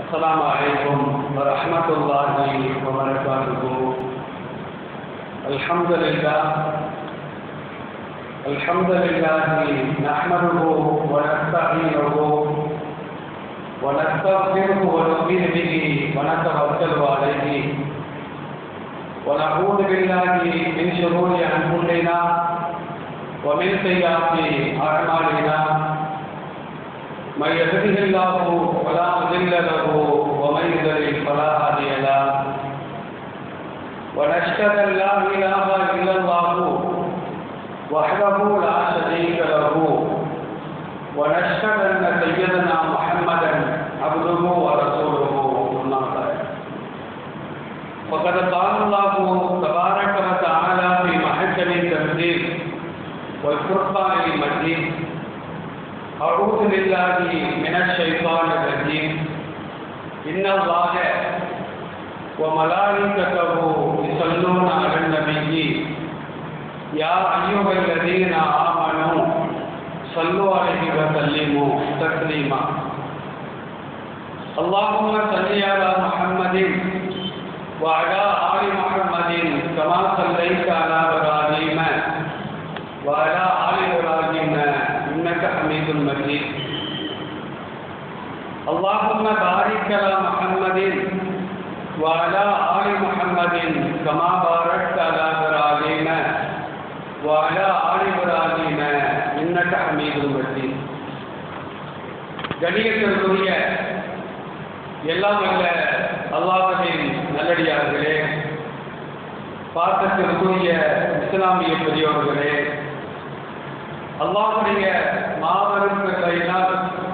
السلام عليكم ورحمة الله وبركاته الحمد لله الحمد لله نحمده ونستعينه ونستغفره ونؤمن به ونتوكل عليه ونعوذ بالله من شرور أنفسنا ومن سيئات أعمالنا من يهده الله فلا مضل له ومن يضلل فلا هادي له ونشهد ان لا اله الا الله وحده لا شريك له ونشهد ان سيدنا محمدا عبده ورسوله اما بعد فقد قال الله تبارك وتعالى في محكم التنزيل والفرقان المجيد أعوذ بالله من الشيطان الرجيم إن الله وملائكته يصلون على النبي يا أيها الذين آمنوا صلوا عليه وسلموا تسليما اللهم صل على محمد وعلى آل محمد كما صليت على إبراهيم وعلى آل إبراهيم إنك حميد مجيد اللهم بارك على محمد وعلى آل محمد كما باركت على إبراهيم وعلى آل إبراهيم إنك حميد مجيد கணியத்திற்குரிய எல்லாம் அல்ல அல்லாஹின் நல்லடியார்களே பாசத்திற்குரிய இஸ்லாமிய பெரியவர்களே அல்லாஹுடைய மாபெரும் பெருமையினால்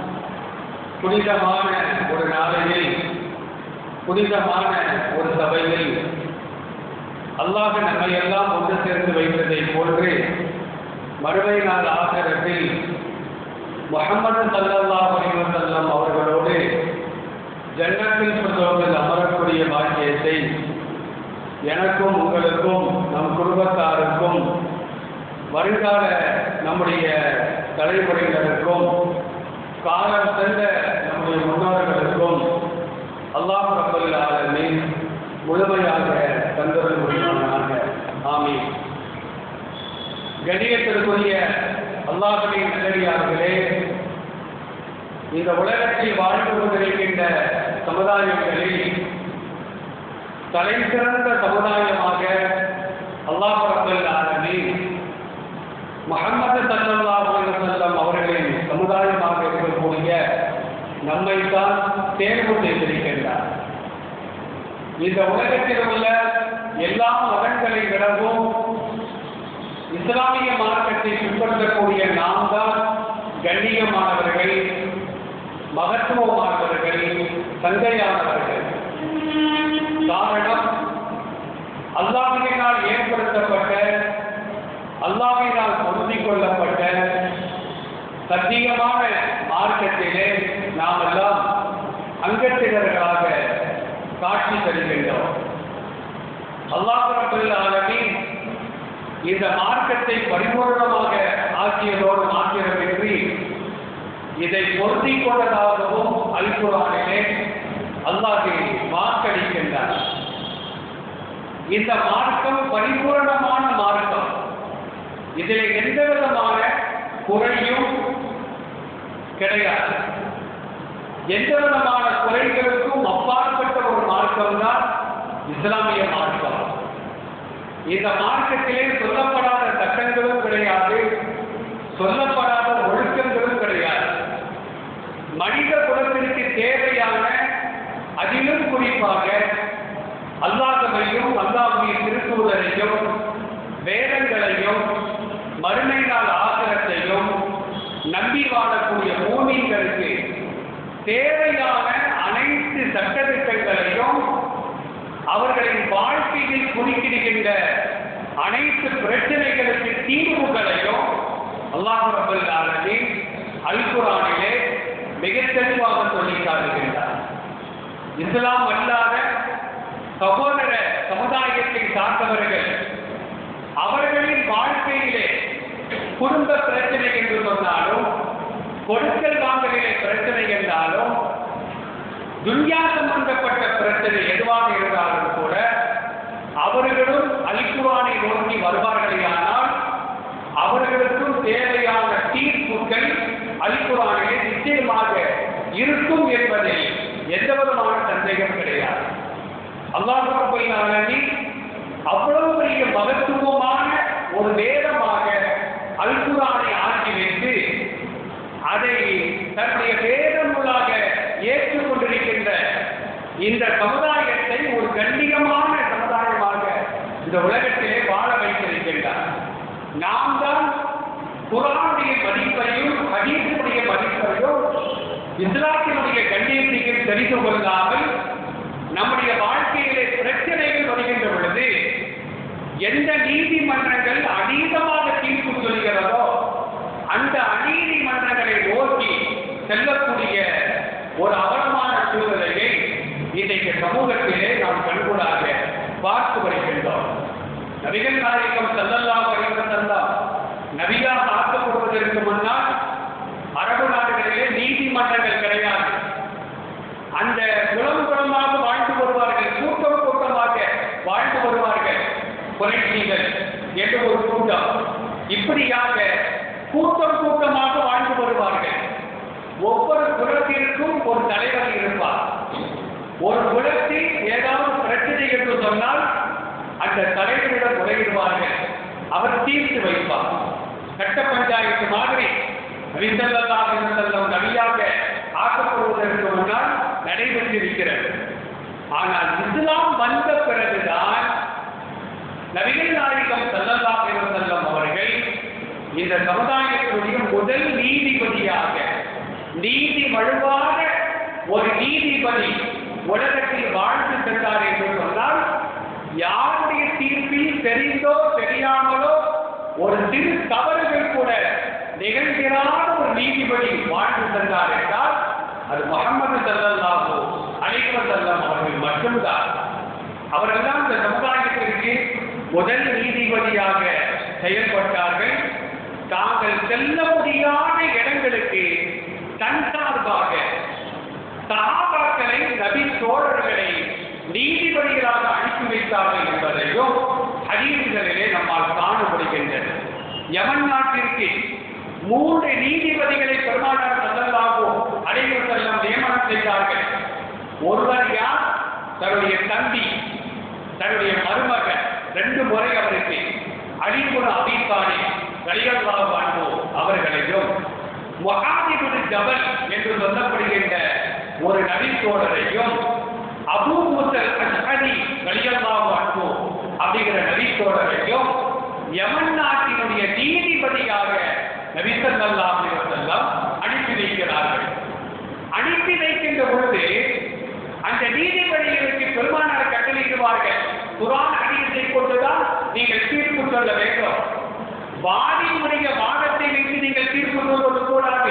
புனிதமான ஒரு நாளையில் புனிதமான ஒரு சபையில் அல்லாஹ் நம்மை எல்லாம் ஒன்று சேர்ந்து வைத்ததை போன்று மறுமை நாள் ஆசிரத்தில் முகமது சல்லல்லாஹ் அலிவசல்லம் அவர்களோடு ஜன்னத்தில் பிரதோவில் அமரக்கூடிய பாக்கியத்தை எனக்கும் உங்களுக்கும் நம் குடும்பத்தாருக்கும் வருங்கால நம்முடைய தலைமுறையினருக்கும் காலம் சென்ற நம்முடைய முன்னோர்களுக்கும் அல்லாஹ் ரபுல் ஆலமின் முழுமையாக தந்தொரு முடிவானாக ஆமி கணியத்திற்குரிய அல்லாஹின் நல்லடியார்களே இந்த உலகத்தில் வாழ்ந்து கொண்டிருக்கின்ற சமுதாயங்களில் தலை சிறந்த சமுதாயமாக அல்லாஹ் ரபுல் ஆலமின் முகமது சல்லல்லாஹு செல்லம் அவர்களின் சமுதாயமாக இருக்கக்கூடிய நம்மை தான் தேர்வு செய்திருக்கின்றார் இந்த உலகத்தில் உள்ள எல்லா மதங்களை விடவும் இஸ்லாமிய மார்க்கத்தை பின்பற்றக்கூடிய நாம் தான் கண்ணியமானவர்கள் மகத்துவமானவர்கள் சந்தையானவர்கள் காரணம் அல்லாஹினால் ஏற்படுத்தப்பட்ட அல்லாவினால் பொருந்திக் கொள்ளப்பட்ட சத்தியமான மார்க்கத்திலே நாம் எல்லாம் அங்கத்தினர்களாக காட்சி தருகின்றோம் அல்லாஹரபில்லாலமி இந்த மார்க்கத்தை பரிபூர்ணமாக ஆக்கியதோடு மாத்திரமின்றி இதை பொருந்திக் கொண்டதாகவும் அல்குரானிலே அல்லாஹை வாக்களிக்கின்றார் இந்த மார்க்கம் பரிபூர்ணமான மார்க்கம் இதில் எந்த விதமான குறையும் கிடையாது எந்த விதமான குறைகளுக்கும் அப்பாற்பட்ட ஒரு மார்க்கம் தான் இஸ்லாமிய மார்க்கம் இந்த மார்க்கத்திலே சொல்லப்படாத சட்டங்களும் கிடையாது சொல்லப்படாத ஒழுக்கங்களும் கிடையாது மனித குலத்திற்கு தேவையான அதிலும் குறிப்பாக அல்லாதவையும் அல்லாஹுடைய திருத்தூதரையும் வேதங்களையும் மறுமை நாள் ஆசிரத்தையும் நம்பி வாழக்கூடிய பூமிகளுக்கு தேவையான அனைத்து சட்டத்திட்டங்களையும் அவர்களின் வாழ்க்கையில் குறுக்கிடுகின்ற அனைத்து பிரச்சனைகளுக்கு தீர்வுகளையும் அல்லாஹ் ரபுல்லாலமே அல்குரானிலே மிக தெளிவாக சொல்லி காட்டுகின்றார் இஸ்லாம் அல்லாத சகோதர சமுதாயத்தை சார்ந்தவர்கள் அவர்களின் வாழ்க்கையிலே குடும்ப பிரச்சனை என்று சொன்னாலும் கொடுக்கல் வாங்கலிலே பிரச்சனை என்றாலும் துன்யா சம்பந்தப்பட்ட பிரச்சனை எதுவாக இருந்தாலும் கூட அவர்களும் அலிக்குரானை நோக்கி வருவார்களேயானால் அவர்களுக்கும் தேவையான தீர்ப்புகள் அலிக்குரானிலே நிச்சயமாக இருக்கும் என்பதில் எந்த விதமான சந்தேகம் கிடையாது அல்லாஹ் ரப்பல் ஆலமீன் அவ்வளவு பெரிய மகத்துவமான ஒரு வேதமாக அல்குரானை ஆக்கி வைத்து அதை தன்னுடைய வேத நூலாக ஏற்றுக்கொண்டிருக்கின்ற இந்த சமுதாயத்தை ஒரு கண்ணியமான சமுதாயமாக இந்த உலகத்திலே வாழ வைத்திருக்கின்றார் நாம் தான் குரானுடைய மதிப்பையும் ஹதீஸுடைய மதிப்பையும் இஸ்லாத்தினுடைய கண்ணியத்தையும் தெரிந்து கொள்ளாமல் நம்முடைய வாழ்க்கையிலே பிரச்சனைகள் வருகின்ற பொழுது எந்த நீதிமன்றங்கள் அதீதமாக தீர்ப்பு சொல்கிறதோ அந்த அநீதிமன்றங்களை நோக்கி செல்லக்கூடிய ஒரு அவலமான சூழ்நிலையை இன்றைக்கு சமூகத்திலே நாம் கண்கூடாக பார்த்து வருகின்றோம் நபிகள் நாயகம் செல்லல்லாம் செல்லாம் நபியாக ஆக்கப்படுவதற்கு முன்னால் அரபு நாடுகளிலே நீதிமன்றங்கள் கிடையாது அந்த குளம் குளமாக வாழ்ந்து வருவார்கள் கூட்டம் கூட்டமாக வாழ்ந்து வருவார்கள் குறைஷிகள் என்று ஒரு கூட்டம் இப்படியாக கூட்டம் கூட்டமாக வாழ்ந்து வருவார்கள் ஒவ்வொரு குலத்திற்கும் ஒரு தலைவர் இருப்பார் ஒரு குலத்தில் ஏதாவது பிரச்சனை என்று சொன்னால் அந்த தலைவரிடம் முறையிடுவார்கள் அவர் தீர்த்து வைப்பார் கட்ட பஞ்சாயத்து மாதிரி நபிசல்லாஹ் செல்லம் நபியாக ஆக்கப்படுவதற்கு முன்னால் நடைபெற்றிருக்கிறது ஆனால் இஸ்லாம் வந்த பிறகுதான் நபிகள் நாயகம் சல்லல்லாஹ் செல்லம் அவர்கள் இந்த சமுதாயத்தினுடைய முதல் நீதிபதியாக நீதி வலுவாக ஒரு நீதிபதி உலகத்தில் வாழ்ந்து சென்றார் என்று சொன்னால் யாருடைய தீர்ப்பில் தெரிந்தோ தெரியாமலோ ஒரு சிறு தவறுகள் கூட நிகழ்கிறாத ஒரு நீதிபதி வாழ்ந்து சென்றார் என்றால் அது முகமது சல்லல்லாஹு அலைஹி செல்லம் அவர்கள் மட்டும்தான் அவரெல்லாம் இந்த சமுதாயத்திற்கு முதல் நீதிபதியாக செயல்பட்டார்கள் தாங்கள் செல்ல முடியாத இடங்களுக்கு தன் சார்பாக சகாபாக்களை நபி தோழர்களை நீதிபதிகளாக அனுப்பி வைத்தார்கள் என்பதையும் ஹதீசுகளிலே நம்மால் காண முடிகின்றது யமன் நாட்டிற்கு மூன்று நீதிபதிகளை பெருமானார் செல்லலாகோ அடைவு செல்லம் நியமனம் செய்தார்கள் ஒருவர் யார் தன்னுடைய தம்பி தன்னுடைய மருமகன் ரெண்டு முறை அவருக்கு அலிபுர அபித்தானே கலியல்லாஹு அன்போ அவர்களையும் மொஹாதிபுல் ஜபல் என்று சொல்லப்படுகின்ற ஒரு நபித்தோழரையும் அபூ மூசல் அஷ்ஹரி கலியல்லாஹு அன்போ அப்படிங்கிற நபித்தோழரையும் யமன் நாட்டினுடைய நீதிபதியாக நபி ஸல்லல்லாஹு அலைஹி வஸல்லம் அனுப்பி வைக்கிறார்கள் அனுப்பி வைக்கின்ற பொழுது அந்த நீதிபதிகளுக்கு பெருமானார் கட்டளையிடுவார்கள் குரான் ஹதீஸை கொண்டுதான் நீங்கள் தீர்ப்பு சொல்ல வேண்டும் வாதியினுடைய வாதத்தை வைத்து நீங்கள் தீர்ப்பு சொல்வது கூடாது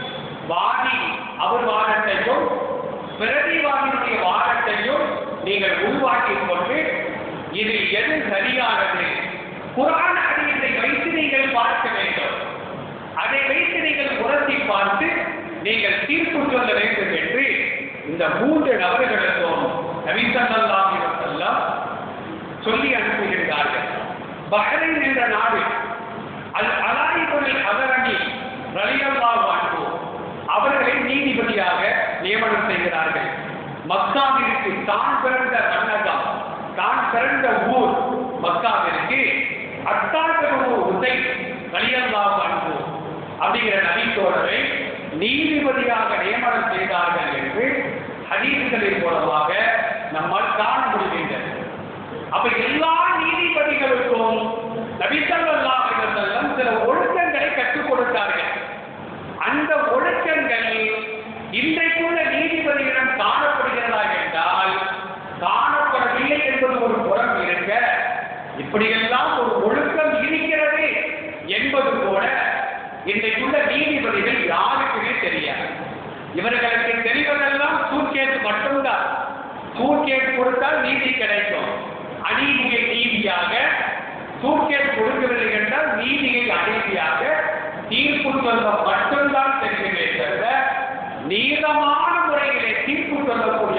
வாதி அவர் வாதத்தையும் பிரதிவாதியினுடைய வாதத்தையும் நீங்கள் உருவாக்கிக் கொண்டு இதில் எது சரியானது குரான் ஹதீஸை வைத்து நீங்கள் பார்க்க வேண்டும் அதை வைத்து நீங்கள் உரசி பார்த்து நீங்கள் தீர்ப்பு சொல்ல வேண்டும் என்று இந்த மூன்று நபர்களுக்கும் நபிசல்லாஹி வஸல்லம் சொல்லி அனுப்புகின்றார்கள் பஹ்ரைன் என்ற நாடு அல் அலாயிபுல் அதரணி ரலியல்லாஹு அன்ஹு அவர்களை நீதிபதியாக நியமனம் செய்கிறார்கள் மக்காவிற்கு தான் பிறந்த மன்னகம் தான் பிறந்த ஊர் மக்காவிற்கு அத்தாக்கரு உதை ரலியல்லாஹு அன்ஹு அப்படிங்கிற நபித்தோழரை நீதிபதியாக நியமனம் செய்தார்கள் என்று ஹதீசுகளின் மூலமாக நம்மால் காண முடிகின்றது அப்ப எல்லா நீதிபதிகளுக்கும் நபிசல்லாஹ் செல்லம் சில ஒழுக்கங்களை கற்றுக் கொடுத்தார்கள் அந்த ஒழுக்கங்கள் இன்றைக்குள்ள நீதிபதியிடம் காணப்படுகிறதா என்றால் காணப்படவில்லை என்பது ஒரு புறம் இருக்க இப்படியெல்லாம் ஒரு ஒழுக்கம் இருக்கிறது என்பது கூட இன்றைக்குள்ள நீதிபதிகள் யாருக்குமே தெரியாது இவர்களுக்கு தெரிவதெல்லாம் சூட்கேஸ் மட்டும்தான் சூட்கேஸ் கொடுத்தால் நீதி கிடைக்கும் அநீதியை நீதியாக சூட்கேஸ் கொடுக்கவில்லை என்றால் நீதியை அநீதியாக தீர்ப்பு சொல்ல மட்டும்தான் தெரியுமே தவிர நீளமான முறையிலே தீர்ப்பு சொல்லக்கூடிய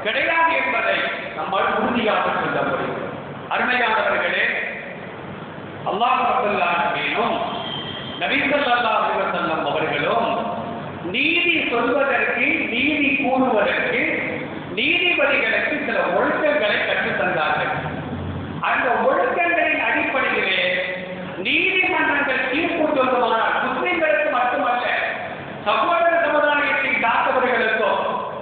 கிடையாது என்பதை நம்மால் உறுதியாக சொல்ல முடியும் அருமையானவர்களே அல்லாஹ் ரபுல்லாலும் நபிசல்லா அலிவசல்லம் அவர்களும் நீதி சொல்வதற்கு நீதி கூறுவதற்கு நீதிபதிகளுக்கு சில ஒழுக்கங்களை கற்றுத் தந்தார்கள் அந்த ஒழுக்கங்களின் அடிப்படையிலே நீதிமன்றங்கள் தீர்ப்பு சொல்லுமானால் முஸ்லிம்களுக்கு மட்டுமல்ல சகோதர சமுதாயத்தை காத்தவர்களுக்கோ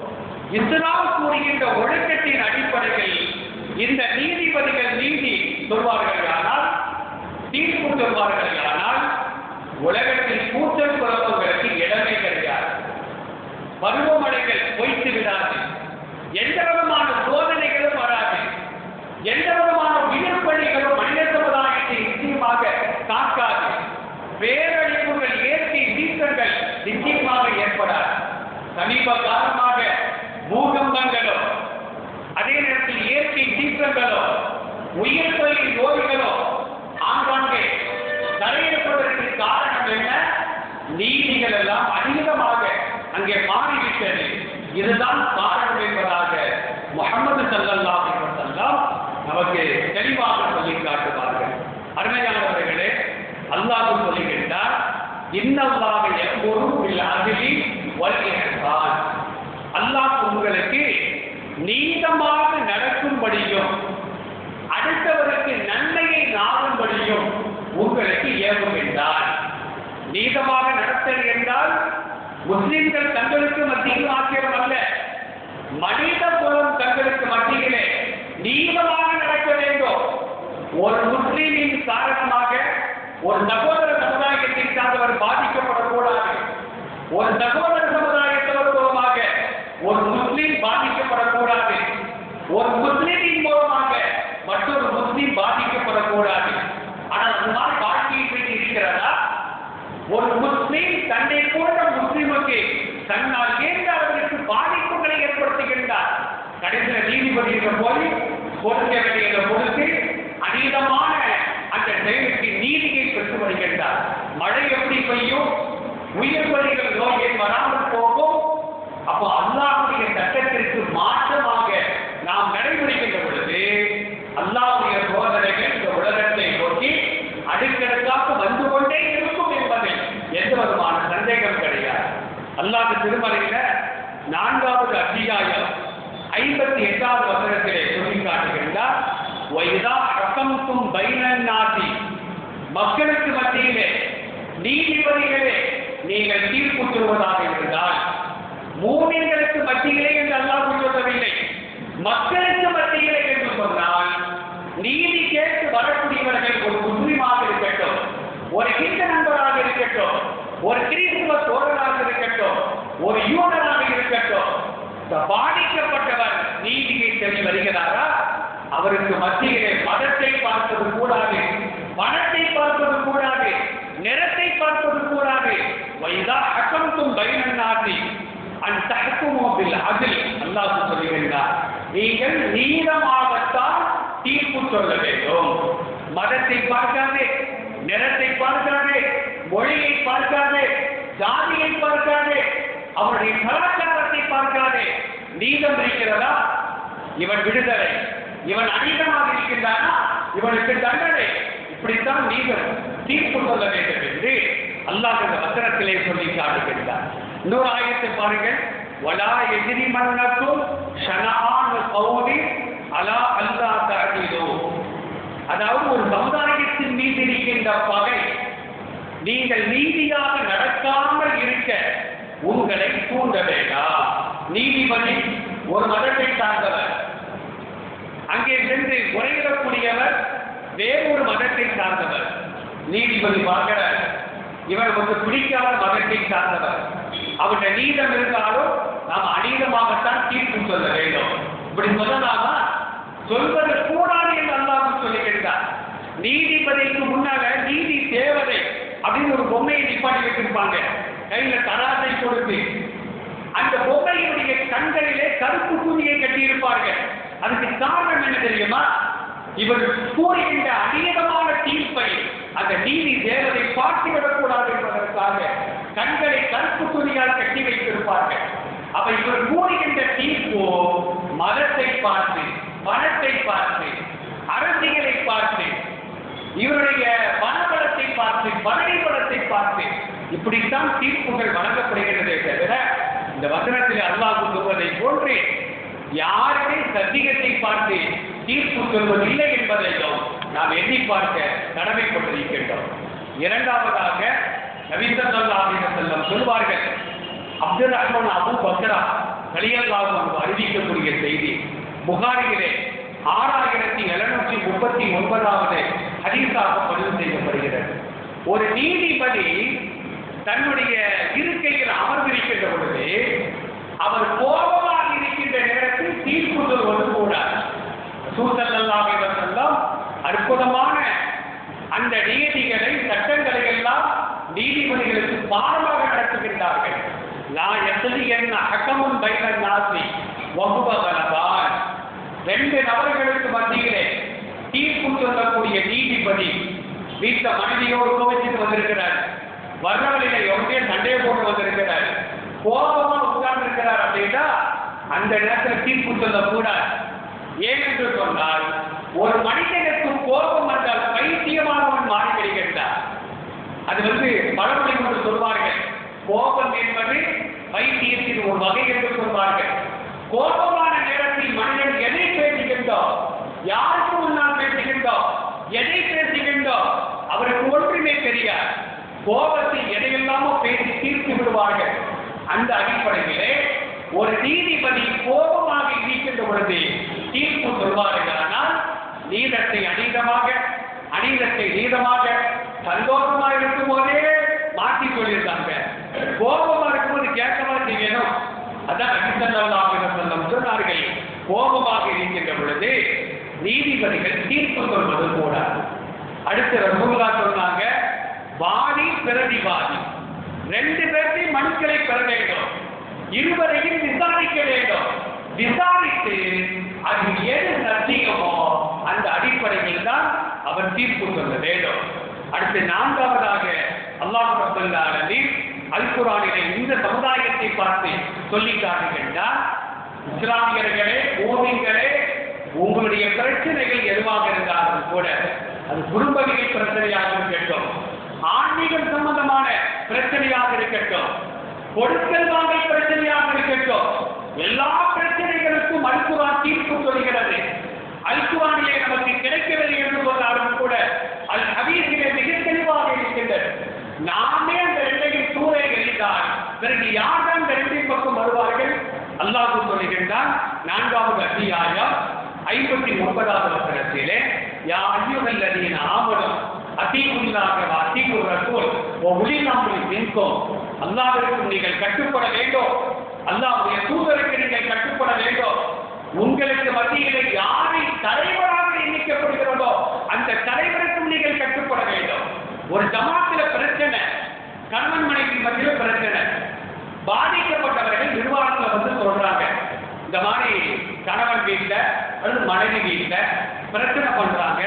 இஸ்லாம் கூறுகின்ற ஒழுக்கத்தின் அடிப்படையில் இந்த நீதிபதிகள் நீதி சொல்வார்கள் ஆனால் தீர்ப்பு சொல்வார்கள் ஆனால் உலகத்தில் கூச்சல் குழப்பங்களுக்கு இடமே கிடையாது பருவமழைகள் பொய்த்து விடாது எந்த விதமான சோதனைகளும் வராது எந்த விதமான உயிர் பணிகளும் மனித சமுதாயத்தை நிச்சயமாக காக்காது பேரழிவுகள் இயற்கை சீற்றங்கள் நிச்சயமாக ஏற்படாது சமீப காலமாக பூகம்பங்களோ அதே நேரத்தில் இயற்கை சீற்றங்களோ உயிர் பலி நோய்களோ ஆங்காங்கே நடைபெறுவதற்கு காரணம் என்ன நீதிகள் எல்லாம் அதிகமாக அங்கே மாறிவிட்டது இதுதான் காரணம் என்பதாக முகமது சல்லல்லாஹு அலைஹி வஸல்லம் நமக்கு தெளிவாக சொல்லி காட்டுவார்கள் அருமையானவர்களே அல்லாஹ் சொல்லுகின்றார் இன்னல்லாஹ் யம்முரு பில் அத்லி வல் இஹ்சான் அல்லாஹ் உங்களுக்கு நீதமாக நடக்கும்படியும் அடுத்தவருக்கு நன்மையை நாடும்படியும் உங்களுக்கு ஏவுகின்றார் நீதமாக நடத்தல் என்றால் முஸ்லிம்கள் தங்களுக்கு மத்தியில் ஆக்கியம் அல்ல மனித குலம் தங்களுக்கு மத்தியிலே நீதமாக நடக்க வேண்டும் ஒரு முஸ்லிமின் காரணமாக ஒரு சகோதர சமுதாயத்தை சார்ந்தவர் பாதிக்கப்படக்கூடாது ஒரு சகோதர சமுதாயத்தவர் மூலமாக ஒரு முஸ்லிம் பாதிக்கப்படக்கூடாது ஒரு முஸ்லிமின் மூலமாக மற்றொரு முஸ்லிம் பாதிக்கப்படக்கூடாது ஆனால் அந்த மாதிரி வாழ்க்கையை பற்றி இருக்கிறதா ஒரு முஸ்லிம் தன்னை போன்ற முஸ்லிமுக்கு தன்னால் ஏந்த அளவிற்கு பாதிப்புகளை ஏற்படுத்துகின்றார் கடைசியில் நீதிபதியிட்ட போய் கொடுக்க வேண்டியதை கொடுத்து அதீதமான அந்த செயலுக்கு நீதியை பெற்று வருகின்றார் மழை எப்படி பெய்யும் உயிர் பலிகள் நோயை வராமல் போகும் அப்போ அல்லாஹுடைய சட்டத்திற்கு மாற்றமாக நாம் நடைமுறைகின்ற பொழுது அல்லாஹுடைய சோதனைகள் இந்த உலகத்தை நோக்கி அடுக்கடுக்காக வந்து கொண்டே இருக்கும் என்பதில் எந்த விதமான சந்தேகம் கிடையாது அல்லாஹ் திருமறையில நான்காவது அத்தியாயம் ஐம்பத்தி எட்டாவது வசனத்திலே சொல்லி காட்டுகின்றார் வைதா அகம்தும் பைனன் நாட்டி மக்களுக்கு மத்தியிலே நீதிபதிகளே நீங்கள் தீர்ப்பு சொல்வதாக இருந்தால் மூமியங்களுக்கு மத்தியிலே என்று அல்லாஹ் சொல்லவில்லை மக்களுக்கு மத்தியிலே என்று சொன்னால் நீதி கேட்டு வரக்கூடியவர்கள் ஒரு முஸ்லிமாக இருக்கட்டும் ஒரு ஹிந்து நண்பராக இருக்கட்டும் ஒரு கிறிஸ்துவ தோழராக இருக்கட்டும் ஒரு யூதராக இருக்கட்டும் இந்த பாதிக்கப்பட்டவர் நீதியை தேடி வருகிறாரா அவருக்கு மத்தியிலே மதத்தை பார்ப்பது கூடாது பணத்தை பார்ப்பது கூடாது நிறத்தை பார்ப்பது கூடாது வைதா அகம்தும் பைனன் நாட்டி அன் தஹக்குமோபில் அதில் அல்லாஹ் சொல்லுகின்றார் நீங்கள் நீளமாகத்தான் தீர்ப்பு சொல்ல வேண்டும் மதத்தை பார்க்காதே நிறத்தை பார்க்காதே மொழியை பார்க்காதே ஜாதியை பார்க்காதே அவருடைய கலாச்சாரத்தை பார்க்காதே நீதம் இருக்கிறதா இவன் விடுதலை இவன் அதிகமாக இருக்கின்றானா இவனுக்கு தண்டனை இப்படித்தான் நீதம் தீர்ப்பு சொல்ல வேண்டும் என்று அல்லாஹ் இந்த வசனத்திலே சொல்லி காட்டுகின்றார் இன்னொரு ஆயத்தை பாருங்கள் வலா எதிரி மன்னக்கும் ஷனான் கௌரி அலா அல்லா தஅதிலு அதாவது ஒரு சமுதாயத்தின் மீது இருக்கின்ற பகை நீங்கள் நீதியாக நடக்காமல் இருக்க உங்களை தூண்ட வேண்டாம் நீதிபதி ஒரு மதத்தை சார்ந்தவர் அங்கே சென்று உரையிடக்கூடியவர் வேறொரு மதத்தை சார்ந்தவர் நீதிபதி பார்க்கிறார் இவர் கொஞ்சம் பிடிக்காத மதத்தை சார்ந்தவர் அவருடைய நீதம் இருந்தாலும் நாம் அநீதமாகத்தான் தீர்ப்பு சொல்ல வேண்டும் இப்படி சொல்லலாமா சொல்வது கூடாது என்று அல்லாஹ் சொல்லுகின்றார் நீதிபதிக்கு முன்னால நீதி தேவதை அப்படின்னு ஒரு பொம்மையை நிப்பாட்டி வச்சிருப்பாங்க கையில தராசை கொடுத்து அந்த பொம்மையுடைய கண்களிலே கருப்பு துணியை கட்டியிருப்பார்கள் அதுக்கு காரணம் என்ன தெரியுமா இவர் கூறுகின்ற அநீதமான தீர்ப்பை அந்த நீதி தேவதை பார்த்துவிடக்கூடாது என்பதற்காக கண்களை கருப்பு துணியால் கட்டி வைத்திருப்பார்கள் அப்ப இவர் கூறுகின்ற தீர்ப்பு மதத்தை பார்த்து பணத்தை பார்த்து அரசியலை பார்த்து இவருடைய பணபலத்தை பார்த்து பதவி பலத்தை பார்த்து இப்படித்தான் தீர்ப்புகள் வழங்கப்படுகின்றதே தவிர இந்த வசனத்தில் அல்லாஹ் சொல்வதை போன்று யாருமே சத்தியத்தை பார்த்து தீர்ப்பு சொல்வதில்லை என்பதையும் நாம் எண்ணி பார்க்க கடமைப்பட்டிருக்கின்றோம் இரண்டாவதாக நவீசல்லாஹின செல்லம் சொல்வார்கள் அப்துல் ரஹ்மான் அபு பக்ரா கலியல்லாஹு அறிவிக்கக்கூடிய செய்தி புகாரியிலே ஆறாயிரத்தி எழுநூற்றி முப்பத்தி ஒன்பதாவது ஹதீஸாக பதிவு செய்யப்படுகிறது ஒரு நீதிபதி தன்னுடைய இருக்கையில் அமர்ந்திருக்கின்ற பொழுது அவர் கோபமாக இருக்கின்ற நேரத்தில் தீர்ப்பு சொல்வது கூடாது சூசல்லாஹி வசல்லம் அற்புதமான அந்த நீதிகளை சட்டங்களை எல்லாம் நீதிபதிகளுக்கு பாடமாக நடத்துகின்றார்கள் நான் எத்தது என்ன அகமும் பைன நாசி வகுபகலபான் ரெண்டு நபர்களுக்கு மத்தியிலே தீர்ப்பு சொல்லக்கூடிய நீதிபதி வீட்ட மனைவியோடு கோவிச்சுட்டு வந்திருக்கிறார் வர்றவழியில எவ்வளோ சண்டையை போட்டு வந்திருக்கிறார் கோபமா உட்கார்ந்து இருக்கிறார் அப்படின்னா அந்த நேரத்தில் தீர்ப்பு சொல்லக்கூடாது ஏன் என்று சொன்னால் ஒரு மனிதனுக்கு கோபம் வந்தால் பைத்தியமானவன் மாறி வருகின்றார் அது வந்து பழமொழி கொண்டு சொல்வார்கள் கோபம் என்பது பைத்தியத்தின் ஒரு வகை என்று சொல்வார்கள் கோபமான நேரத்தில் மனிதன் எதை பேசுகின்றோம் யாருக்கு முன்னால் பேசுகின்றோம் எதை பேசுகின்றோம் அவருக்கு ஒன்றுமே தெரியாது கோபத்தில் எதையெல்லாமோ பேசி தீர்த்து விடுவார்கள் அந்த அடிப்படையிலே ஒரு நீதிபதி கோபமாக இருக்கின்ற பொழுது தீர்ப்பு சொல்வார்கள் ஆனால் நீதத்தை அநீதமாக அநீதத்தை நீதமாக சந்தோஷமா இருக்கும் போதே மாற்றி சொல்லியிருக்காங்க கோபமா இருக்கும்போது கேட்கவா செய்யணும் அதான் நபிசல்லாஹு செல்லம் சொன்னார்கள் கோபமாக இருக்கின்ற பொழுது நீதிபதிகள் தீர்ப்பு சொல்வது கூடாது அடுத்து ரசூல்லா சொன்னாங்க வாதி பிரதிவாதி ரெண்டு பேர்த்தையும் மனுக்களை பெற வேண்டும் இருவரையும் விசாரிக்க வேண்டும் விசாரித்து அது எது சத்தியமோ அந்த அடிப்படையில் தான் அவர் தீர்ப்பு சொல்ல வேண்டும் அடுத்து நான்காவதாக அல்லாஹ் ரபுல்லாலி அல் குரானிலே இந்த சமுதாயத்தை பார்த்து சொல்லி காட்டுகின்றார் இஸ்லாமியர்களே ஓவியங்களே உங்களுடைய பிரச்சனைகள் எதுவாக இருந்தாலும் கூட அது குடும்பவியல் பிரச்சனையாக இருக்கட்டும் ஆன்மீகம் சம்பந்தமான பிரச்சனையாக இருக்கட்டும் கொடுக்கல் வாங்கல் பிரச்சனையாக இருக்கட்டும் எல்லா பிரச்சனைகளுக்கும் அல்குரான் தீர்ப்பு சொல்கிறது அல்குரானிலே நமக்கு கிடைக்கவில்லை என்று சொன்னாலும் கூட அல் ஹதீஸிலே மிக தெளிவாக இருக்கின்றது நாமே அந்த ரெண்டையும் சூறை எறிந்தால் பிறகு யார் தான் இந்த ரெண்டின் பக்கம் வருவார்கள் அல்லாஹ் சொல்லுகின்றான் நான்காவது அத்தியாயம் ஐம்பத்தி ஒன்பதாவது வசனத்திலே யா ஐயுகல்லதீன ஆமனும் அத்தீகுல்லாக அத்தீகுர் ரசூல் ஓ உளிநாமொழி மின்கும் அல்லாஹ்விற்கும் நீங்கள் கட்டுப்பட வேண்டும் அல்லாஹ்வுடைய தூதருக்கு நீங்கள் கட்டுப்பட வேண்டும் உங்களுக்கு மத்தியிலே யாரை தலைவராக எண்ணிக்கப்படுகிறதோ அந்த தலைவருக்கும் நீங்கள் கட்டுப்பட வேண்டும் ஒரு ஜமாத்தில பிரச்சனை கணவன் மனைவி மத்தியில பிரச்சனை பாதிக்கப்பட்டவர்கள் நிர்வாகத்துல வந்து சொல்றாங்க இந்த மாதிரி கணவன் வீட்டுல அல்லது மனைவி வீட்டுல பிரச்சனை பண்றாங்க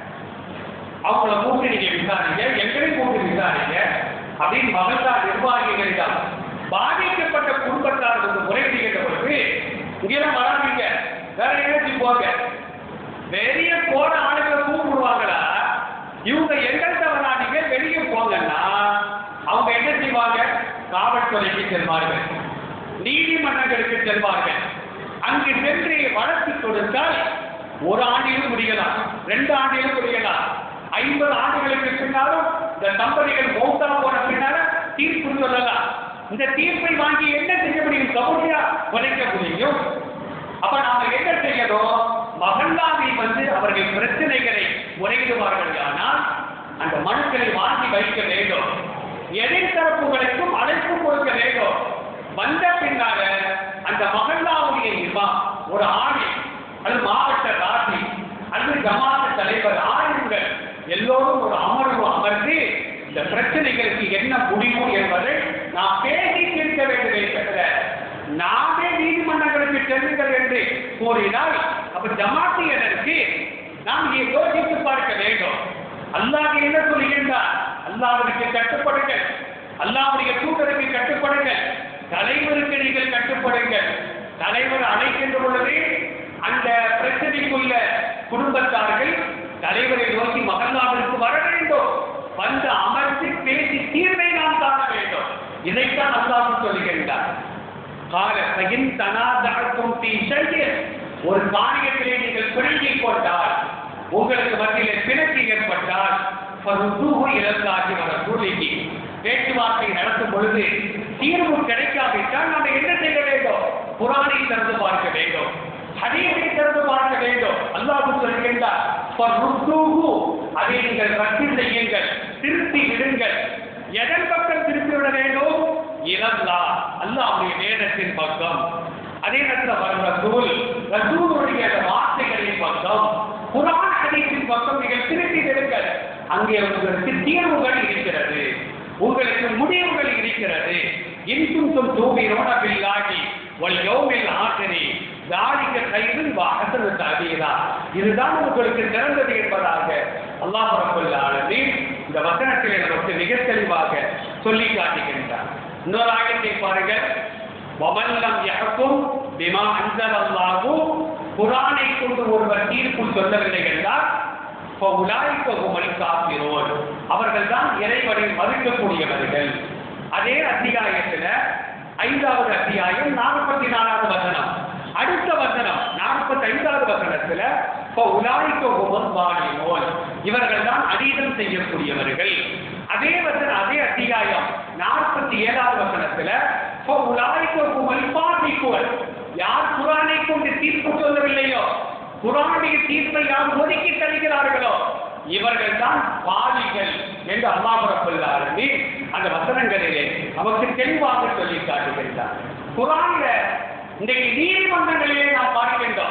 அவங்கள கூப்பிட்டு நீங்க விசாரிங்க எங்களையும் கூப்பிட்டு விசாரிங்க அப்படின்னு மகள்தார் நிர்வாகிகளிடம் பாதிக்கப்பட்ட குடும்பத்தார் வந்து முறை செய்கின்ற பொழுது இங்கெல்லாம் வராதீங்க வேற எங்கேயாச்சும் போங்க வெளியே போன ஆளுங்களை கூப்பிடுவாங்களா இவங்க எங்கள்கிட்ட வராதீங்க வெளியே போங்கன்னா அவங்க என்ன செய்வாங்க காவல்துறைக்கு செல்வார்கள் நீதிமன்றங்களுக்கு செல்வார்கள் அங்கு சென்று வழக்கு கொடுத்தால் ஒரு ஆண்டிலும் முடியலாம் ரெண்டு ஆண்டிலும் முடியலாம் ஐம்பது ஆண்டுகளுக்கு பின்னாலும் இந்த தம்பதிகள் மௌத்தா போன பின்னால தீர்ப்பு சொல்லலாம் இந்த தீர்ப்பை வாங்கி என்ன செய்ய முடியும் கபடியா குறைக்க முடியும் அப்ப நாம என்ன செய்யணும் மகல்லாவில் வந்து அவர்கள் பிரச்சனைகளை முறையிடுவார்கள் ஆனால் அந்த மனுக்களை வாங்கி வைக்க வேண்டும் எதிர்த்தரப்புகளுக்கும் அழைப்பு கொடுக்க வேண்டும் வந்த பின்னால அந்த மகல்லாவுடைய இமாம் ஒரு ஆணை அது மாவட்ட ராசி அல்லது ஜமாத்த தலைவர் ஆயுங்கள் எல்லோரும் ஒரு அமர்வு அமர்ந்து இந்த பிரச்சனைகளுக்கு என்ன முடிவு என்பதை நாம் பேசி தீர்க்க வேண்டுமே தவிர நாமே நீதிமன்றங்களுக்கு செல்லுங்கள் என்று கூறினால் அப்ப ஜமாத்தியனருக்கு நாம் யோசித்து பார்க்க வேண்டும் அல்லாஹ் என்ன சொல்லுகின்றார் அல்லாஹ்விற்கு கட்டுப்படுங்கள் அல்லாஹ்வுடைய தூதருக்கு கட்டுப்படுங்கள் தலைவருக்கு நீங்கள் கட்டுப்படுங்கள் தலைவர் அழைக்கின்ற பொழுது அந்த பிரச்சனைக்குள்ள குடும்பத்தார்கள் தலைவரை நோக்கி மகல்லாவிற்கு வர வேண்டும் வந்து அமர்ந்து பேசி தீர்வை நாம் காண வேண்டும் இதைத்தான் அல்லாஹ் சொல்லுகின்றார் கால பகின் தனாதகத்தும் தீ ஒரு காரியத்திலே நீங்கள் பிடுங்கிக் கொண்டால் உங்களுக்கு மத்தியிலே பிணக்கு ஏற்பட்டால் ஃபருதுஹு இலல்லாஹி வ ரசூலிஹி பேச்சுவார்த்தை நடத்தும் பொழுது தீர்வு கிடைக்காவிட்டால் நாம் என்ன செய்ய வேண்டும் குரானை திறந்து பார்க்க வேண்டும் ஹதீஸை திறந்து பார்க்க வேண்டும் அல்லாஹ் சொல்கின்றார் ஃபருதுஹு அதை நீங்கள் ரத்து செய்யுங்கள் திருத்தி விடுங்கள் எதன் பக்கம் திருப்பி விட வேண்டும் இலல்லா அல்லாஹ்வுடைய வேதத்தின் பக்கம் அதே நேரத்தில் வரும் ரசூல் ரசூலுடைய அந்த வார்த்தைகளின் பக்கம் குரான் ஹதீஸின் பக்கம் நீங்கள் திருப்பி விடுங்கள் அங்கே உங்களுக்கு தீர்வுகள் இருக்கிறது உங்களுக்கு முடிவுகள் இருக்கிறது இன்சும் தூவிரோட பில்லாகி வல் யோமில் ஆசிரி தாரிக கைது வாசல் தகுதா இதுதான் உங்களுக்கு சிறந்தது என்பதாக அல்லாஹ் ரபுல் ஆலமீன் இந்த வசனத்திலே நமக்கு மிக தெளிவாக சொல்லி காட்டுகின்றார் இன்னொரு ஆயத்தை பாருங்கள் வமல்லம் யஹக்கும் பிமா அன்சலல்லாஹு குர்ஆனை கொண்டு ஒருவர் தீர்ப்பு சொல்லவில்லை என்றால் ஃபஉலாயிக ஹுமல் காஃபிரூன் அவர்கள் தான் இறைவனை மறுக்கக்கூடியவர்கள் அதே அத்தியாயத்துல ஐந்தாவது அத்தியாயம் நாற்பத்தி நாலாவது வசனம் அடுத்த வசனம் நாற்பத்தி ஐந்தாவது வசனத்துல ஃபஉலாயிக ஹுமல் வாலிமூன் இவர்கள் தான் அதீதம் செய்யக்கூடியவர்கள் அதே வசனம் அதே அத்தியாயம் நாற்பத்தி ஏழாவது வசனத்துல ஃபஉலாயிக ஹுமல் ஃபாசிகூன் யார் குரானை கொண்டு தீர்ப்பு சொல்லவில்லையோ குரானுடைய தீர்ப்பை யார் ஒதுக்கி தருகிறார்களோ இவர்கள் தான் பாவிகள் என்று அல்லாபுரப்பல்லாருமே அந்த வசனங்களிலே நமக்கு தெளிவாக சொல்லி காட்டுகின்றார் குரான்ல இன்றைக்கு நீதிமன்றங்களிலே நாம் பார்க்கின்றோம்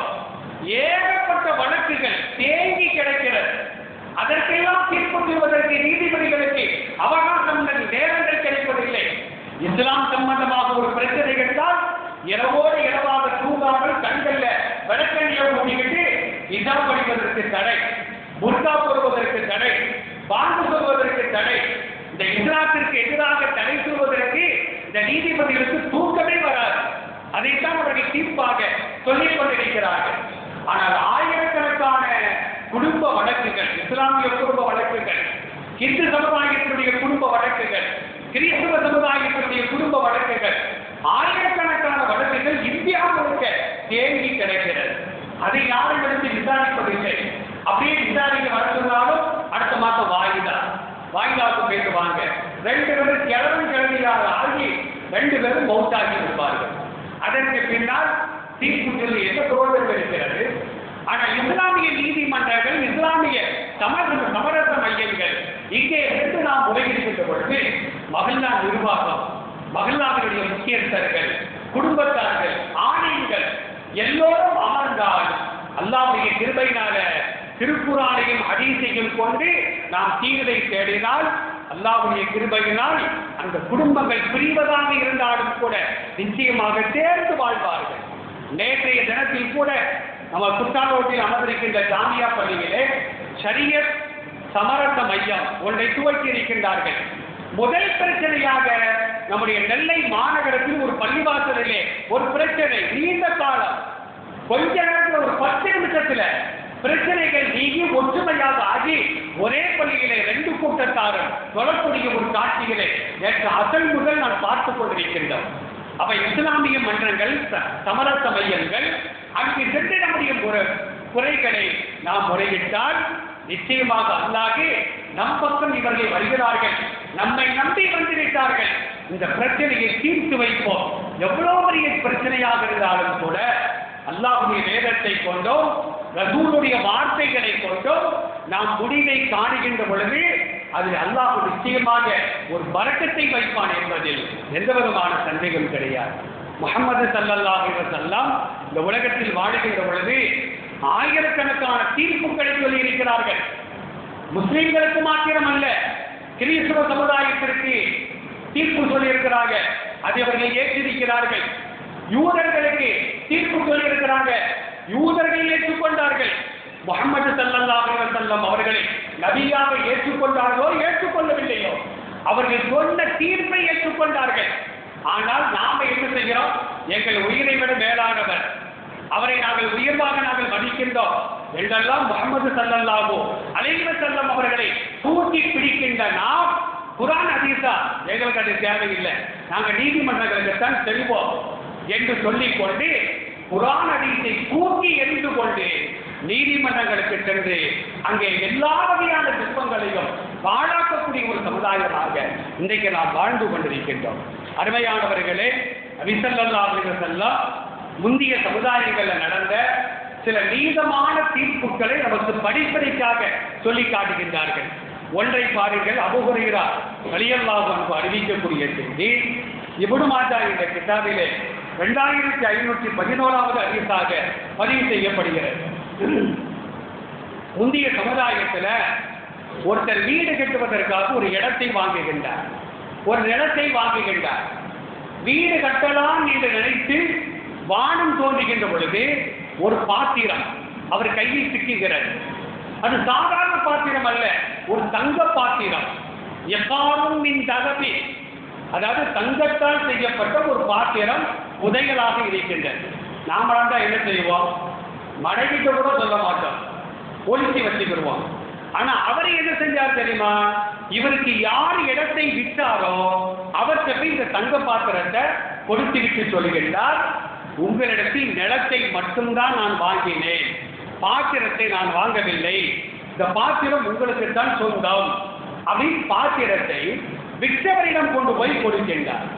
ஏகப்பட்ட வழக்குகள் தேங்கி கிடக்கிறது அதற்கெல்லாம் தீர்ப்பு சொல்வதற்கு நீதிபதிகளுக்கு அவகாசம் நேரங்கள் கிடைப்பதில்லை இஸ்லாம் சம்பந்தமாக ஒரு பிரச்சனை என்றால் இரவோடு இரவாக தூங்காமல் கண்கள்ல விளக்கணியை ஊட்டிக்கிட்டு இதா படிப்பதற்கு தடை புர்கா போடுவதற்கு தடை பாங்கு சொல்வதற்கு தடை இந்த இஸ்லாத்திற்கு எதிராக தடை சொல்வதற்கு இந்த நீதிபதிகளுக்கு தூக்கமே வராது அதைத்தான் அவர்கள் தீர்ப்பாக சொல்லிக் கொண்டிருக்கிறார்கள் ஆனால் ஆயிரக்கணக்கான குடும்ப வழக்குகள் இஸ்லாமிய குடும்ப வழக்குகள் இந்து சமுதாயத்தினுடைய குடும்ப வழக்குகள் கிறிஸ்துவ சமுதாயத்தினுடைய குடும்ப வழக்குகள் ஆயிரக்கணக்கான வழக்குகள் இந்தியா முழுக்க தேங்கி கிடக்கிறது அதை யாரும் எடுத்து விசாரிப்பதில்லை அப்படியே விசாரிக்க வர சொன்னாலும் அடுத்த மாதம் வாய்தா வாய்தாவுக்கு பேசுவாங்க ரெண்டு பேரும் கிழவன் கிழமையாக ஆகி ரெண்டு பேரும் மௌத்தாகி இருப்பார்கள் அதற்கு பின்னால் தீர்ப்பு சொல்லி என்ன தோழர்கள் இருக்கிறது ஆனால் இஸ்லாமிய நீதிமன்றங்கள் இஸ்லாமிய சமரச சமரச மையங்கள் இங்கே இருந்து நாம் முறையிடுகின்ற பொழுது மகிழா நிர்வாகம் மகிழாவினுடைய முக்கியஸ்தர்கள் குடும்பத்தார்கள் ஆணையங்கள் எல்லோரும் அமர்ந்தால் அல்லாவுடைய கிருபையினால திருக்குறானையும் ஹதீஸையும் கொண்டு நாம் தீர்வை தேடினால் அல்லாவுடைய கிருபையினால் அந்த குடும்பங்கள் பிரிவதாக இருந்தாலும் கூட நிச்சயமாக சேர்ந்து வாழ்வார்கள் நேற்றைய தினத்தில் கூட நம்ம குற்றாலோட்டில் அமர்ந்திருக்கின்ற ஜாமியா பள்ளியிலே ஷரியத் சமரச மையம் ஒன்றை துவக்கி இருக்கின்றார்கள் முதல் பிரச்சனையாக நம்முடைய நெல்லை மாநகரத்தில் ஒரு பள்ளிவாசலிலே ஒரு பிரச்சனை நீண்ட காலம் கொஞ்ச நேரத்தில் ஒரு பத்து நிமிஷத்துல பிரச்சனைகள் நீங்கி ஒற்றுமையாக ஆகி ஒரே பள்ளியிலே ரெண்டு கூட்டத்தாரும் தொடரக்கூடிய ஒரு காட்சிகளை நேற்று அசல் முதல் நான் பார்த்துக் கொண்டிருக்கின்றோம் அவை இஸ்லாமிய மன்றங்கள் ச- சமரச மையங்கள் அங்கு சென்று நம்முடைய முறை- குறைகளை நாம் முறையிட்டால் நிச்சயமாக அல்லாஹே நம் பக்கம் இவர்கள் வருகிறார்கள் நம்மை நம்பி வந்துவிட்டார்கள் இந்த பிரச்சனையை தீர்த்து வைப்போம் எவ்வளவு பெரிய பிரச்சனையாக இருந்தாலும் கூட அல்லாஹ்வுடைய வேதத்தை கொண்டோ ரசூலுடைய வார்த்தைகளை கொண்டோ நாம் முடிவை காணுகின்ற பொழுது அதில் அல்லாஹ் நிச்சயமாக ஒரு பறக்கத்தை வைப்பான் என்பதில் எந்த விதமான சந்தேகம் கிடையாது முகமது சல்லல்லாஹு அலைஹி வஸல்லம் இந்த உலகத்தில் வாழுகின்ற பொழுது ஆயிரக்கணக்கான தீர்ப்புகளை சொல்லி இருக்கிறார்கள் முஸ்லிம்களுக்கு மாத்திரம் அல்ல கிறிஸ்துவ சமுதாயத்திற்கு தீர்ப்பு சொல்லியிருக்கிறாங்க அதை அவர்கள் ஏற்றிருக்கிறார்கள் யூதர்களுக்கு தீர்ப்பு சொல்லியிருக்கிறாங்க யூதர்கள் ஏற்றுக்கொண்டார்கள் முகமது ஸல்லல்லாஹு அலைஹி வஸல்லம் அவர்களை நபியாக ஏற்றுக்கொண்டார்களோ ஏற்றுக்கொள்ளவில்லையோ அவர்கள் சொன்ன தீர்ப்பை ஏற்றுக்கொண்டார்கள் ஆனால் நாம என்ன செய்கிறோம் எங்கள் உயிரை விட மேலானவர் அவரை நாங்கள் உயர்வாக நாங்கள் மதிக்கின்றோம் என்றெல்லாம் முகமது சல்லல்லாஹு அலைஹி வஸல்லம் அவர்களை தூக்கி பிடிக்கின்ற நாம் குரான் ஹதீஸா எங்களுக்கு அது தேவையில்லை நாங்கள் நீதிமன்றங்களுக்கு தான் செல்வோம் என்று சொல்லிக் கொண்டு குரான் ஹதீஸை தூக்கி எறிந்து கொண்டு நீதிமன்றங்களுக்கு சென்று அங்கே எல்லா வகையான விருப்பங்களையும் பாழாக்கக்கூடிய ஒரு சமுதாயமாக இன்றைக்கு நாம் வாழ்ந்து கொண்டிருக்கின்றோம் அருமையானவர்களே அபிசல்லா செல்லம் முந்தைய சமுதாயங்களில் நடந்த சில நீதமான தீர்ப்புகளை நமக்கு படிப்படிக்காக சொல்லி காட்டுகின்றார்கள் ஒன்றை பாருங்கள் அபுகுரைரா வலியல்லாஹு அன்பு அறிவிக்கக்கூடிய செய்தி இபுடு மாட்டா என்ற கிதாபிலே ரெண்டாயிரத்தி ஐநூற்றி பதினோராவது அதிசாக பதிவு செய்யப்படுகிறது முந்தைய சமுதாயத்தில் ஒருத்தர் வீடு கட்டுவதற்காக ஒரு இடத்தை வாங்குகின்றார் ஒரு நிலத்தை வாங்குகின்றார் வீடு கட்டலாம் என்று நினைத்து வானம் தோன்றுகின்ற பொழுது ஒரு பாத்திரம் அவர் கையில் சிக்குகிறது அது சாதாரண பாத்திரம் அல்ல ஒரு தங்க பாத்திரம் எக்காரும் மின் தகவி அதாவது தங்கத்தால் செய்யப்பட்ட ஒரு பாத்திரம் புதையலாக இருக்கின்றது நாமளாம் தான் என்ன செய்வோம் மனைவிட்ட கூட சொல்ல மாட்டோம் ஒழிச்சு வச்சுக்கிடுவோம் ஆனா அவர் என்ன செஞ்சார் தெரியுமா இவருக்கு யார் இடத்தை விட்டாரோ அவர்கிட்ட போய் இந்த தங்க பாத்திரத்தை கொடுத்து விட்டு சொல்லுகின்றார் உங்களிடத்தில் நிலத்தை மட்டும்தான் நான் வாங்கினேன் பாத்திரத்தை நான் வாங்கவில்லை இந்த பாத்திரம் உங்களுக்கு தான் சொந்தம் அப்படின்னு பாத்திரத்தை விற்றவரிடம் கொண்டு போய் கொடுக்கின்றார்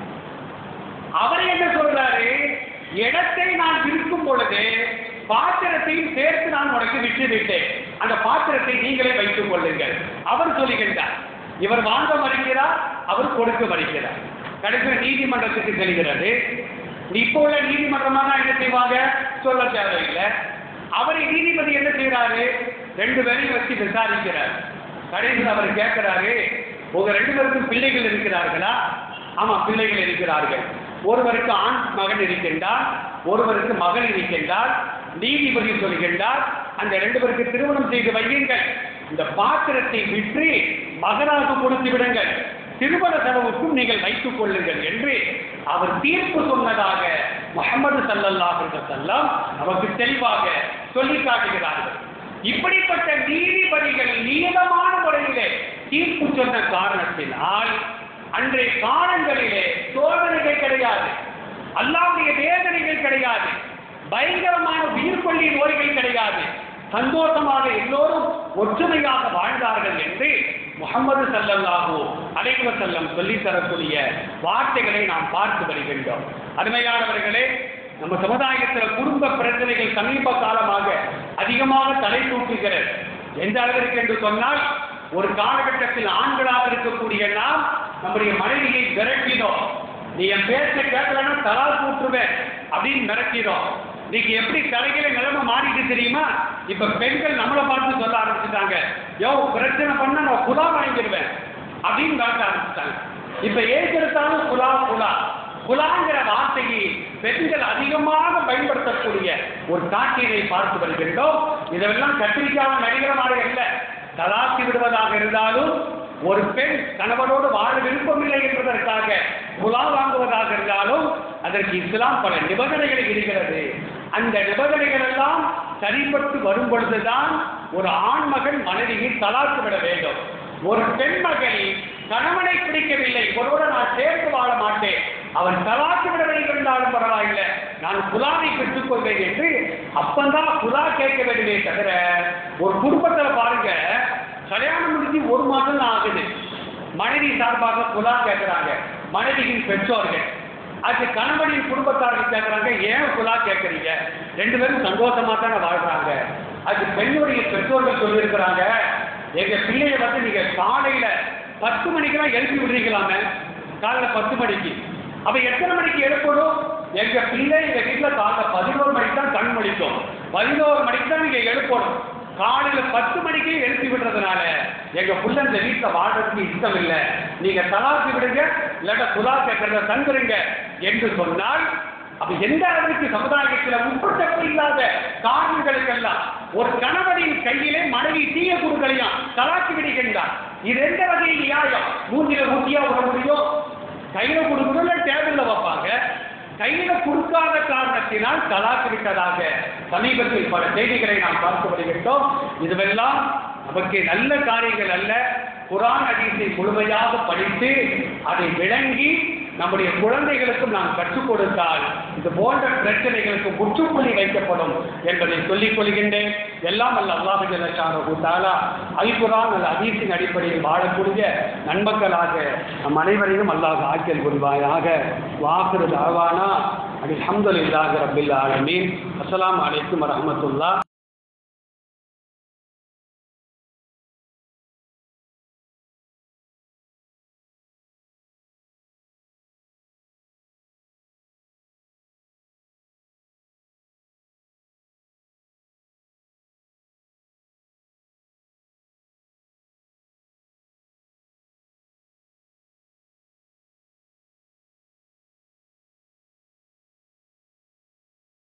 அவர் என்ன சொல்றாரு இடத்தை நான் விற்கும் பொழுது பாத்திரத்தையும் சேர்த்து நான் உனக்கு விட்டு விட்டேன் அந்த பாத்திரத்தை நீங்களே வைத்துக் கொள்ளுங்கள் அவர் சொல்லுகின்றார் இவர் வாங்க மறுக்கிறார் அவர் கொடுக்க மறுக்கிறார் கடைசியில் நீதிமன்றத்துக்கு செல்கிறது இப்போ உள்ள நீதிமன்றமா தான் என்ன செய்வாங்க சொல்ல தேவையில்லை அவரை நீதிபதி என்ன செய்யறாரு ரெண்டு பேரையும் வச்சு விசாரிக்கிறார் கடைசியில் அவர் கேட்கிறாரு உங்க ரெண்டு பேருக்கும் பிள்ளைகள் இருக்கிறார்களா ஆமா பிள்ளைகள் இருக்கிறார்கள் ஒருவருக்கு ஆண் மகன் இருக்கின்றார் ஒருவருக்கு மகள் இருக்கின்றார் நீதிபதி சொல்கின்றார் அந்த ரெண்டு பேருக்கு திருமணம் செய்து வையுங்கள் இந்த பாத்திரத்தை விற்று மகனாக கொடுத்து விடுங்கள் திருமண செலவுக்கும் நீங்கள் வைத்துக் கொள்ளுங்கள் என்று அவர் தீர்ப்பு சொன்னதாக முகமது சல்லல்லாஹு அலைஹி வஸல்லம் நமக்கு தெளிவாக சொல்லி காட்டுகிறார்கள் இப்படிப்பட்ட நீதிபதிகள் நீளமான முறையிலே தீர்ப்பு சொன்ன காரணத்தினால் அன்றைய காலங்களிலே சோதனைகள் கிடையாது அல்லாவுடைய வேதனைகள் கிடையாது பயங்கரமான உயிர் கொல்லி நோய்கள் கிடையாது சந்தோஷமாக எல்லோரும் ஒற்றுமையாக வாழ்ந்தார்கள் என்று முகமது சல்லல்லாஹு அலைஹி வஸல்லம் சொல்லித் தரக்கூடிய வார்த்தைகளை நாம் பார்த்து வருகின்றோம் அருமையானவர்களே நம்ம சமுதாயத்தில் குடும்ப பிரச்சனைகள் சமீப காலமாக அதிகமாக தலை தூக்குகிறது எந்த அளவிற்கு என்று சொன்னால் ஒரு காலகட்டத்தில் ஆண்களாக இருக்கக்கூடிய நாம் நம்முடைய மனைவியை விரட்டினோம் நீ என் பேச்சை கேட்கலன்னா தலா கூட்டுருவேன் அப்படின்னு மிரட்டினோம் இன்னைக்கு எப்படி தலைகில நிலைமை மாறிட்டு தெரியுமா இப்ப பெண்கள் நம்மளை பார்த்து சொல்ல ஆரம்பிச்சுட்டாங்க யோ பிரச்சனை பண்ணா நான் குலா வாங்கிடுவேன் அப்படின்னு மிரட்ட ஆரம்பிச்சிட்டாங்க இப்ப ஏற்கெடுத்தாலும் குலா குலா குலாங்கிற வார்த்தையை பெண்கள் அதிகமாக பயன்படுத்தக்கூடிய ஒரு காட்சியை பார்த்து வருகின்றோம் இதெல்லாம் கத்திரிக்காக நடிகரமாக இல்லை தலாக்கி விடுவதாக இருந்தாலும் ஒரு பெண் கணவனோடு வாழ விருப்பமில்லை என்பதற்காக குலா வாங்குவதாக இருந்தாலும் அதற்கு இஸ்லாம் பல நிபந்தனைகளை விடுகிறது அந்த நிபந்தனைகள் எல்லாம் சரிப்பட்டு வரும் பொழுதுதான் ஒரு ஆண்மகன் மனைவியை தலாக்கு விட வேண்டும் ஒரு பெண் மகள் கணவனை பிடிக்கவில்லை ஒருவரை நான் சேர்த்து வாழ மாட்டேன் அவன் தலாக்கு விட வேண்டும் என்றாலும் பரவாயில்லை நான் குலாவை பெற்றுக் கொள்வேன் என்று அப்பந்தான் குலா கேட்க வேண்டுமே தவிர ஒரு குடும்பத்துல பாருங்க கல்யாணம் முடிஞ்சு ஒரு மாதம் தான் ஆகுது மனைவி சார்பாக குலா கேட்கிறாங்க மனைவியின் பெற்றோர்கள் அது கணவனின் குடும்பத்தார்கள் கேட்குறாங்க ஏன் குலா கேட்குறீங்க ரெண்டு பேரும் சந்தோஷமா தானே வாழ்றாங்க அது பெண்ணுடைய பெற்றோர்கள் சொல்லியிருக்கிறாங்க எங்க பிள்ளைய வந்து நீங்க காலையில பத்து மணிக்கெல்லாம் எழுப்பி விடுறீங்களாமே காலைல பத்து மணிக்கு அப்ப எத்தனை மணிக்கு எழுப்பணும் எங்க பிள்ளை எங்க வீட்டுல காலைல பதினோரு மணிக்கு தான் கண் முடிக்கும் பதினோரு மணிக்கு தான் நீங்க எழுப்பணும் காலையில பத்து மணிக்கே எழுப்பி விடுறதுனால எங்க புள்ள இந்த வீட்டுல வாழ்றதுக்கு இஷ்டம் இல்லை நீங்க தலாக்கி விடுங்க இல்லாட்ட குலா கேட்கறத தந்துருங்க என்று சொன்னால் அப்ப எந்த அளவுக்கு சமுதாயத்தில் உட்பட்டப்பு இல்லாத காரணங்களுக்கெல்லாம் ஒரு கணவனின் கையிலே மனைவி தீய குறுகளையும் தலாக்கி விடுகின்றார் இது எந்த வகையில் நியாயம் மூஞ்சில ஊட்டியா விட முடியும் கையில கொடுக்கணும் டேபிள்ல வைப்பாங்க கையில கொடுக்காத காரணத்தினால் தலாக்கு விட்டதாக சமீபத்தில் பல செய்திகளை நாம் பார்த்து வருகின்றோம் இதுவெல்லாம் நமக்கு நல்ல காரியங்கள் அல்ல குரான் ஹதீஸை முழுமையாக படித்து அதை விளங்கி நம்முடைய குழந்தைகளுக்கும் நாம் கற்றுக் கொடுத்தால் இது போன்ற பிரச்சனைகளுக்கு முற்றுப்புள்ளி வைக்கப்படும் என்பதை சொல்லிக் கொள்கின்றேன் எல்லாம் அல்ல அல்லாஹு ஜல்லஷானஹு தஆலா அல் குர்ஆன் அல் ஹதீஸின் அடிப்படையில் வாழக்கூடிய நன்மக்களாக நம் அனைவரையும் அல்லாஹ் ஆக்கியல் புரிவாயாக வாக்குறு தாவானா அல்ஹம்துலில்லாஹி ரப்பில் ஆலமீன் அஸ்ஸலாமு அலைக்கும் வரஹ்மத்துல்லாஹ்